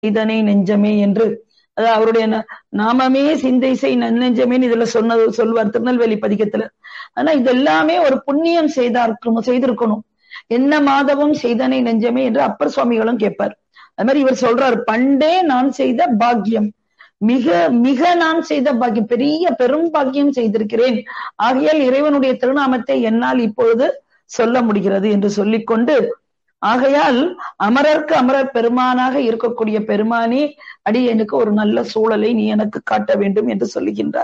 இதனை நெஞ்சமே என்று அது அவருடைய நாமமே சிந்தை செய் நன்னெஞ்சமேன்னு இதுல சொன்னது சொல்வார் திருநெல்வேலி பதிகத்துல ஆனா இது எல்லாமே ஒரு புண்ணியம் செய்தார்க்கணும் செய்திருக்கணும் என்ன மாதவம் செய்தனை நெஞ்சமே என்று அப்பர் சுவாமிகளும் கேட்பார் அது மாதிரி இவர் சொல்றார் பண்டே நான் செய்த பாக்கியம் மிக மிக நான் செய்த பாக்கியம் பெரிய பெரும் பாக்கியம் செய்திருக்கிறேன் ஆகையால் இறைவனுடைய திருநாமத்தை என்னால் இப்பொழுது சொல்ல முடிகிறது என்று சொல்லிக்கொண்டு ஆகையால் அமரர்க்கு அமரர் பெருமானாக இருக்கக்கூடிய பெருமானே அடி எனக்கு ஒரு நல்ல சூழலை நீ எனக்கு காட்ட வேண்டும் என்று சொல்லுகின்றார்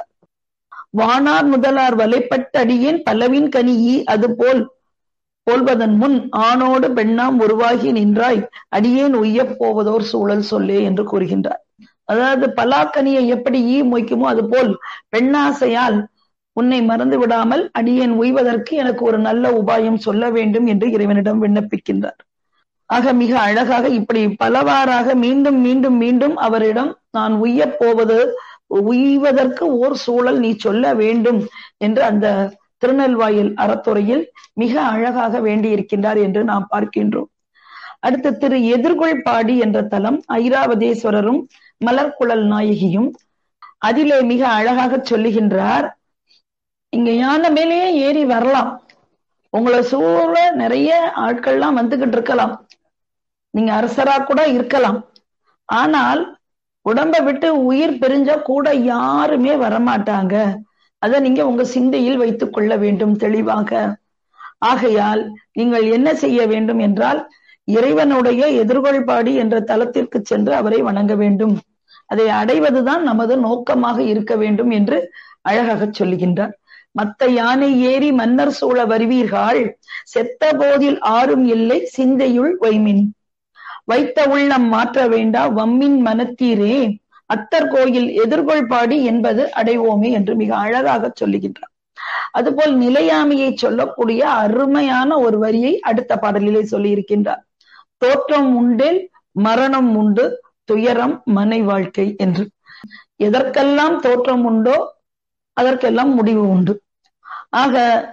வானார் முதலார் வலைப்பட்ட அடியேன் பலவின் கனியி அது போல் போல்வதன் முன் ஆணோடு பெண்ணாம் உருவாகி நின்றாய் அடியேன் உய்யப் போவதோர் சூழல் சொல்லே என்று கூறுகின்றார் அதாவது பலாக்கனியை எப்படி ஈ மொய்க்குமோ அது போல் பெண்ணாசையால் உன்னை மறந்து விடாமல் அடியேன் உய்வதற்கு எனக்கு ஒரு நல்ல உபாயம் சொல்ல வேண்டும் என்று இறைவனிடம் விண்ணப்பிக்கின்றார் ஆக மிக அழகாக இப்படி பலவாறாக மீண்டும் மீண்டும் மீண்டும் அவரிடம் நான் உய்யப் போவது உய்வதற்கு ஓர் சூழல் நீ சொல்ல வேண்டும் என்று அந்த திருநெல்வாயில் அறத்துறையில் மிக அழகாக வேண்டியிருக்கின்றார் என்று நாம் பார்க்கின்றோம் அடுத்து திரு எதிர்கொள் பாடி என்ற தலம் ஐராவதேஸ்வரரும் மலர்குழல் நாயகியும் அதிலே மிக அழகாக சொல்லுகின்றார் இங்க யானை மேலேயே ஏறி வரலாம் உங்களை சூழ நிறைய ஆட்கள்லாம் வந்துகிட்டு இருக்கலாம் நீங்க அரசரா கூட இருக்கலாம் ஆனால் உடம்ப விட்டு உயிர் பிரிஞ்சா கூட யாருமே வரமாட்டாங்க அதை நீங்க உங்க சிந்தையில் வைத்துக் கொள்ள வேண்டும் தெளிவாக ஆகையால் நீங்கள் என்ன செய்ய வேண்டும் என்றால் இறைவனுடைய எதிர்கொள்பாடி என்ற தலத்திற்கு சென்று அவரை வணங்க வேண்டும் அதை அடைவதுதான் நமது நோக்கமாக இருக்க வேண்டும் என்று அழகாக சொல்லுகின்றார் மத்த யானை ஏறி மன்னர் சூழ வருவீர்கள் செத்த போதில் ஆறும் இல்லை சிந்தையுள் வைமின் வைத்த உள்ளம் மாற்ற வேண்டா வம்மின் மனத்தீரே அத்தர் கோயில் எதிர்கொள்பாடி என்பது அடைவோமே என்று மிக அழகாக சொல்லுகின்றார் அதுபோல் நிலையாமையை சொல்லக்கூடிய அருமையான ஒரு வரியை அடுத்த பாடலிலே சொல்லி இருக்கின்றார் தோற்றம் உண்டில் மரணம் உண்டு துயரம் மனை வாழ்க்கை என்று எதற்கெல்லாம் தோற்றம் உண்டோ அதற்கெல்லாம் முடிவு உண்டு ஆக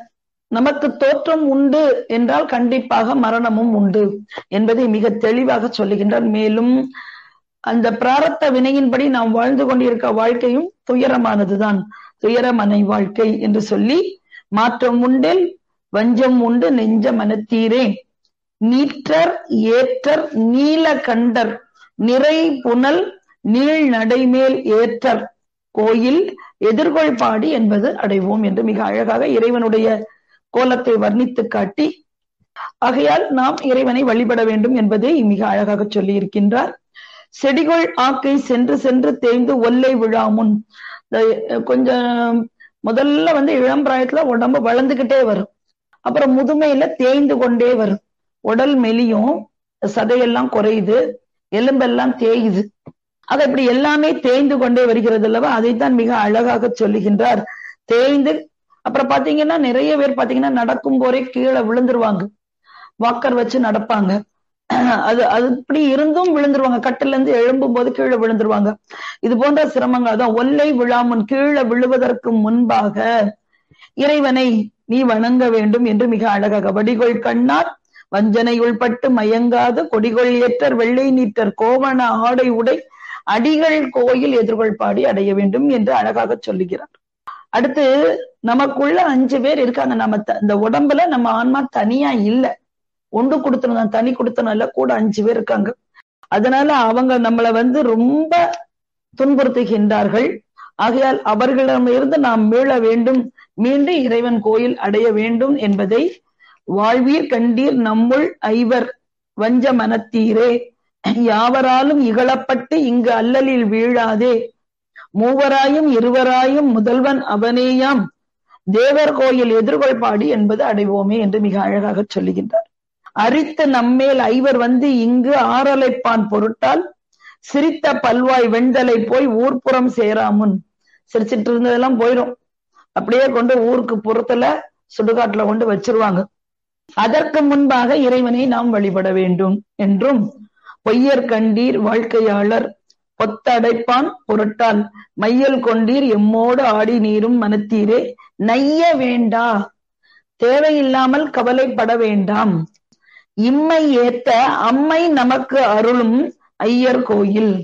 நமக்கு தோற்றம் உண்டு என்றால் கண்டிப்பாக மரணமும் உண்டு என்பதை மிக தெளிவாக சொல்லுகின்றார் மேலும் அந்த பிராரத்த வினையின்படி நாம் வாழ்ந்து கொண்டிருக்க வாழ்க்கையும் துயரமானதுதான் துயரமனை வாழ்க்கை என்று சொல்லி மாற்றம் உண்டில் வஞ்சம் உண்டு நெஞ்ச மனத்தீரே நீற்றர் ஏற்றர் நீல கண்டர் நிறை புனல் நீள் நடைமேல் ஏற்றர் கோயில் எதிர்கொள் பாடி என்பது அடைவோம் என்று மிக அழகாக இறைவனுடைய கோலத்தை வர்ணித்து காட்டி ஆகையால் நாம் இறைவனை வழிபட வேண்டும் என்பதை மிக அழகாக சொல்லி இருக்கின்றார் செடிகொள் ஆக்கை சென்று சென்று தேய்ந்து ஒல்லை விழாமுன் கொஞ்சம் முதல்ல வந்து இளம் பிராயத்துல உடம்பு வளர்ந்துகிட்டே வரும் அப்புறம் முதுமையில தேய்ந்து கொண்டே வரும் உடல் மெலியும் சதையெல்லாம் குறையுது எலும்பெல்லாம் தேயுது அது இப்படி எல்லாமே தேய்ந்து கொண்டே வருகிறது அல்லவா அதைத்தான் மிக அழகாக சொல்லுகின்றார் தேய்ந்து அப்புறம் பாத்தீங்கன்னா நிறைய பேர் பாத்தீங்கன்னா நடக்கும் போரே கீழே விழுந்துருவாங்க வாக்கர் வச்சு நடப்பாங்க அது அது இப்படி இருந்தும் விழுந்துருவாங்க கட்டில இருந்து எழும்பும் போது கீழே விழுந்துருவாங்க இது போன்ற சிரமங்கள் தான் ஒல்லை விழாமுன் கீழே விழுவதற்கு முன்பாக இறைவனை நீ வணங்க வேண்டும் என்று மிக அழகாக வடிகொள் கண்ணார் வஞ்சனை உள்பட்டு மயங்காது கொடிகொள் ஏற்றர் வெள்ளை நீட்டர் கோவண ஆடை உடை அடிகள் கோயில் எதிர்கொள் பாடி அடைய வேண்டும் என்று அழகாக சொல்லுகிறார் அடுத்து நமக்குள்ள அஞ்சு பேர் இருக்காங்க நம்ம இந்த உடம்புல நம்ம ஆன்மா தனியா இல்ல ஒன்று கொடுத்தணும் தான் தனி கொடுத்தனும் இல்ல கூட அஞ்சு பேர் இருக்காங்க அதனால அவங்க நம்மளை வந்து ரொம்ப துன்புறுத்துகின்றார்கள் ஆகையால் அவர்களிடமிருந்து நாம் மீள வேண்டும் மீண்டு இறைவன் கோயில் அடைய வேண்டும் என்பதை வாழ்வீர் கண்டீர் நம்முள் ஐவர் வஞ்ச மனத்தீரே யாவராலும் இகழப்பட்டு இங்கு அல்லலில் வீழாதே மூவராயும் இருவராயும் முதல்வன் அவனேயாம் தேவர் கோயில் எதிர்கொள்பாடி என்பது அடைவோமே என்று மிக அழகாக சொல்லுகின்றார் அரித்து நம்மேல் ஐவர் வந்து இங்கு ஆறலைப்பான் பொருட்டால் சிரித்த பல்வாய் வெண்தலை போய் ஊர்ப்புறம் சேராமுன் சிரிச்சிட்டு இருந்ததெல்லாம் போயிடும் அப்படியே கொண்டு ஊருக்கு புறத்துல சுடுகாட்டுல கொண்டு வச்சிருவாங்க அதற்கு முன்பாக இறைவனை நாம் வழிபட வேண்டும் என்றும் பொய்யர் கண்டீர் வாழ்க்கையாளர் பொத்தடைப்பான் பொருட்டால் மையல் கொண்டீர் எம்மோடு ஆடி நீரும் மனத்தீரே நைய வேண்டா தேவையில்லாமல் கவலைப்பட வேண்டாம் இம்மை ஏத்த அம்மை நமக்கு அருளும் ஐயர் கோயில்